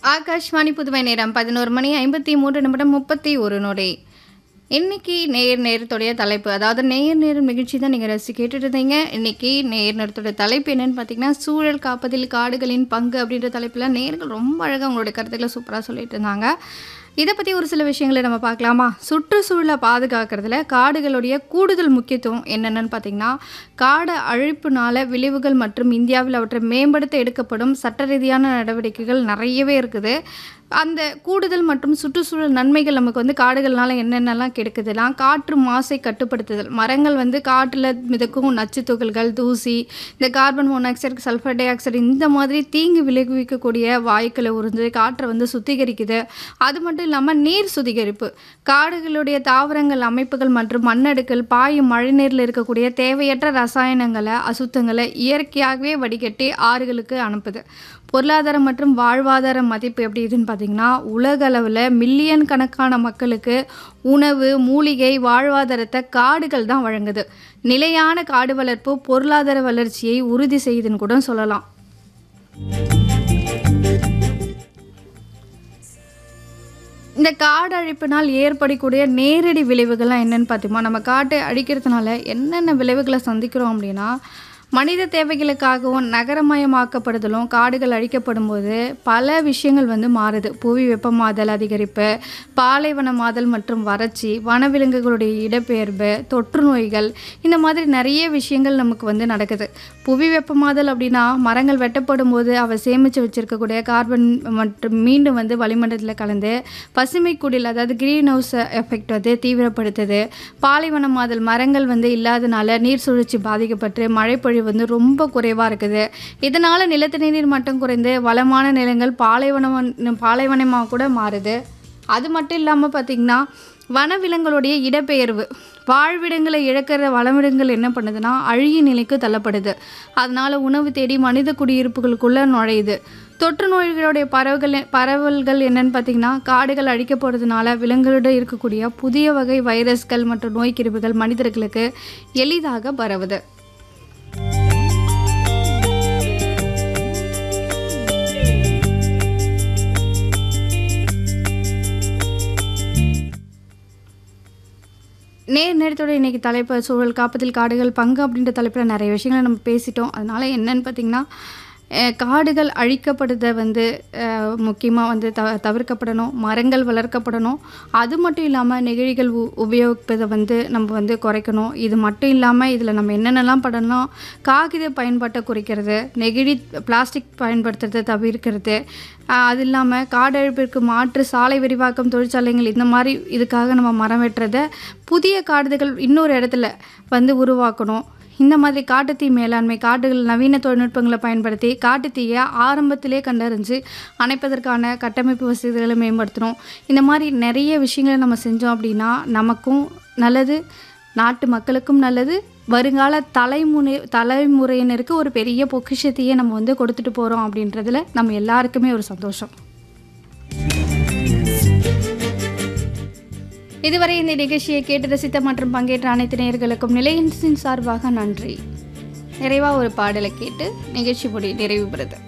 ஆகாஷ்வாணி புதுவை நேரம் பதினோரு மணி ஐம்பத்தி மூன்று நிமிடம் முப்பத்தி ஒரு நொடி இன்னைக்கு நேர் நேரத்துடைய தலைப்பு அதாவது நேர் நேரம் நிகழ்ச்சி தான் நீங்கள் ரசி கேட்டுட்டு இருந்தீங்க இன்னைக்கு நேர் நேரத்துடைய தலைப்பு என்னன்னு பார்த்தீங்கன்னா சூழல் காப்பதில் காடுகளின் பங்கு அப்படின்ற தலைப்பில் நேர்கள் ரொம்ப அழகாக உங்களுடைய கருத்துக்களை சூப்பராக சொல்லிட்டு இருந்தாங்க இதை பற்றி ஒரு சில விஷயங்களை நம்ம பார்க்கலாமா சுற்றுச்சூழலை பாதுகாக்கிறதுல காடுகளுடைய கூடுதல் முக்கியத்துவம் என்னென்னு பார்த்தீங்கன்னா காடு அழிப்புனால விளைவுகள் மற்றும் இந்தியாவில் அவற்றை மேம்படுத்த எடுக்கப்படும் சட்ட ரீதியான நடவடிக்கைகள் நிறையவே இருக்குது அந்த கூடுதல் மற்றும் சுற்றுச்சூழல் நன்மைகள் நமக்கு வந்து காடுகள்னால என்னென்னலாம் கெடுக்குதுன்னா காற்று மாசை கட்டுப்படுத்துதல் மரங்கள் வந்து காற்றில் மிதக்கும் நச்சு துகள்கள் தூசி இந்த carbon monoxide sulphur dioxide இந்த மாதிரி தீங்கு விளைவிக்கக்கூடிய வாயுக்களை உறிஞ்சு காற்றை வந்து சுத்திகரிக்குது அது மட்டும் இல்லாமல் நீர் சுத்திகரிப்பு காடுகளுடைய தாவரங்கள் அமைப்புகள் மற்றும் மண்ணடுக்கள் பாயும் மழைநீரில் இருக்கக்கூடிய தேவையற்ற ரசாயனங்களை அசுத்தங்களை இயற்கையாகவே வடிகட்டி ஆறுகளுக்கு அனுப்புது பொருளாதாரம் மற்றும் வாழ்வாதார மதிப்பு எப்படி இதுன்னு பார்த்தீங்கன்னா உலக அளவில் மில்லியன் கணக்கான மக்களுக்கு உணவு மூலிகை வாழ்வாதாரத்தை காடுகள் தான் வழங்குது நிலையான காடு வளர்ப்பு பொருளாதார வளர்ச்சியை உறுதி செய்யுதுன்னு கூட சொல்லலாம் இந்த காடு அழிப்பினால் ஏற்படக்கூடிய நேரடி விளைவுகள்லாம் என்னென்னு பார்த்தோமா நம்ம காட்டை அழிக்கிறதுனால என்னென்ன விளைவுகளை சந்திக்கிறோம் அப்படின்னா மனித தேவைகளுக்காகவும் நகரமயமாக்கப்படுதலும் காடுகள் அழிக்கப்படும் போது பல விஷயங்கள் வந்து மாறுது புவி வெப்பமாதல் அதிகரிப்பு பாலைவனமாதல் மற்றும் வறட்சி வனவிலங்குகளுடைய இடப்பெயர்வு தொற்று நோய்கள் இந்த மாதிரி நிறைய விஷயங்கள் நமக்கு வந்து நடக்குது புவி வெப்பமாதல் அப்படின்னா மரங்கள் வெட்டப்படும் போது அவை சேமித்து வச்சிருக்கக்கூடிய கார்பன் மற்றும் மீண்டும் வந்து வளிமண்டலத்தில் கலந்து பசுமை குடில் அதாவது கிரீன் ஹவுஸ் எஃபெக்ட் வந்து தீவிரப்படுத்துது பாலைவனமாதல் மரங்கள் வந்து இல்லாதனால நீர் சுழற்சி பாதிக்கப்பட்டு மழைப்பொழிவு வந்து ரொம்ப குறைவாக இருக்குது இதனால் நிலத்தடி நீர் மட்டம் குறைந்து வளமான நிலங்கள் பாலைவனம் பாலைவனமாக கூட மாறுது அது மட்டும் இல்லாமல் பார்த்திங்கன்னா வனவிலங்குகளுடைய இடப்பெயர்வு வாழ்விடங்களை இழக்கிற வனவிடங்கள் என்ன பண்ணுதுன்னா அழிய நிலைக்கு தள்ளப்படுது அதனால் உணவு தேடி மனித குடியிருப்புகளுக்குள்ளே நுழையுது தொற்று நோய்களுடைய பரவல்கள் பரவல்கள் என்னன்னு பார்த்தீங்கன்னா காடுகள் அழிக்கப்படுறதுனால விலங்குகளிடம் இருக்கக்கூடிய புதிய வகை வைரஸ்கள் மற்றும் நோய்க்கிருப்புகள் மனிதர்களுக்கு எளிதாக பரவுது நேர் நேரத்தோட இன்றைக்கி தலைப்பு சூழல் காப்பதில் காடுகள் பங்கு அப்படின்ற தலைப்பில் நிறைய விஷயங்களை நம்ம பேசிட்டோம் அதனால் என்னன்னு பார்த்திங்கன்னா அஹ், காடுகள் அழிக்கப்படுதை வந்து முக்கியமாக வந்து த தவிர்க்கப்படணும் மரங்கள் வளர்க்கப்படணும் அது மட்டும் இல்லாமல் நெகிழிகள் உ உபயோகிப்பதை வந்து நம்ம வந்து குறைக்கணும் இது மட்டும் இல்லாமல் இதில் நம்ம என்னென்னலாம் பண்ணணும் காகித பயன்பாட்டை குறைக்கிறது நெகிழி பிளாஸ்டிக் பயன்படுத்துறதை தவிர்க்கிறது ஆஹ் அது இல்லாமல் காடழிப்பிற்கு மாற்று சாலை விரிவாக்கம் தொழிற்சாலைகள் இந்த மாதிரி இதுக்காக நம்ம மரம் வெட்டுறதை புதிய காடுகள் இன்னொரு இடத்துல வந்து உருவாக்கணும் இந்த மாதிரி காட்டுத்தீ மேலாண்மை காடுகள் நவீன தொழில்நுட்பங்களை பயன்படுத்தி காட்டுத்தீயை ஆரம்பத்திலே கண்டறிஞ்சு அணைப்பதற்கான கட்டமைப்பு வசதிகளை மேம்படுத்தணும் இந்த மாதிரி நிறைய விஷயங்களை நம்ம செஞ்சோம் அப்படின்னா நமக்கும் நல்லது நாட்டு மக்களுக்கும் நல்லது வருங்கால தலைமுறை தலைமுறையினருக்கு ஒரு பெரிய பொக்கிஷத்தையே நம்ம வந்து கொடுத்துட்டு போகிறோம் அப்படின்றதுல நம்ம எல்லாருக்குமே ஒரு சந்தோஷம் இதுவரை இந்த நிகழ்ச்சியை கேட்டு ரசித்த மற்றும் பங்கேற்ற அனைத்து நேயர்களுக்கும் நிலையத்தின் சார்பாக நன்றி நிறைவாக ஒரு பாடலை கேட்டு நிகழ்ச்சி முடி நிறைவு பெறுது